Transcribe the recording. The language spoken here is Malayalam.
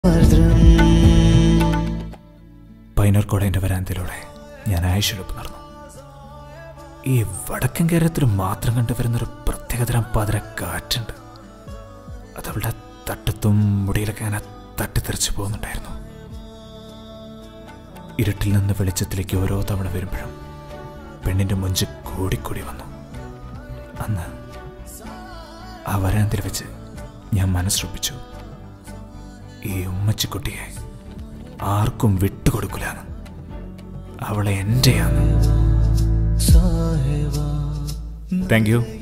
പൈനർക്കോടേൻ്റെ വരാന്തയിലൂടെ ഞാൻ ആയുഷൊപ്പം നടന്നു ഈ വടക്കൻ കേരളത്തിൽ മാത്രം കണ്ടുവരുന്നൊരു പ്രത്യേകതരം പാതിര കാറ്റുണ്ട് അതവളുടെ തട്ടത്തും മുടിയിലൊക്കെ അങ്ങനെ തട്ടിത്തെറിച്ചു പോകുന്നുണ്ടായിരുന്നു ഇരുട്ടിൽ നിന്ന് വെളിച്ചത്തിലേക്ക് ഓരോ തവണ വരുമ്പോഴും പെണ്ണിന്റെ മുഞ്ച് കൂടിക്കൂടി വന്നു അന്ന് ആ വരാന്തിൽ വെച്ച് ഞാൻ മനസ്സുറപ്പിച്ചു ഈ ഉമ്മച്ചിക്കുട്ടിയെ ആർക്കും വിട്ടുകൊടുക്കില്ലാന്ന് അവളെ എൻ്റെയാണ് താങ്ക് യു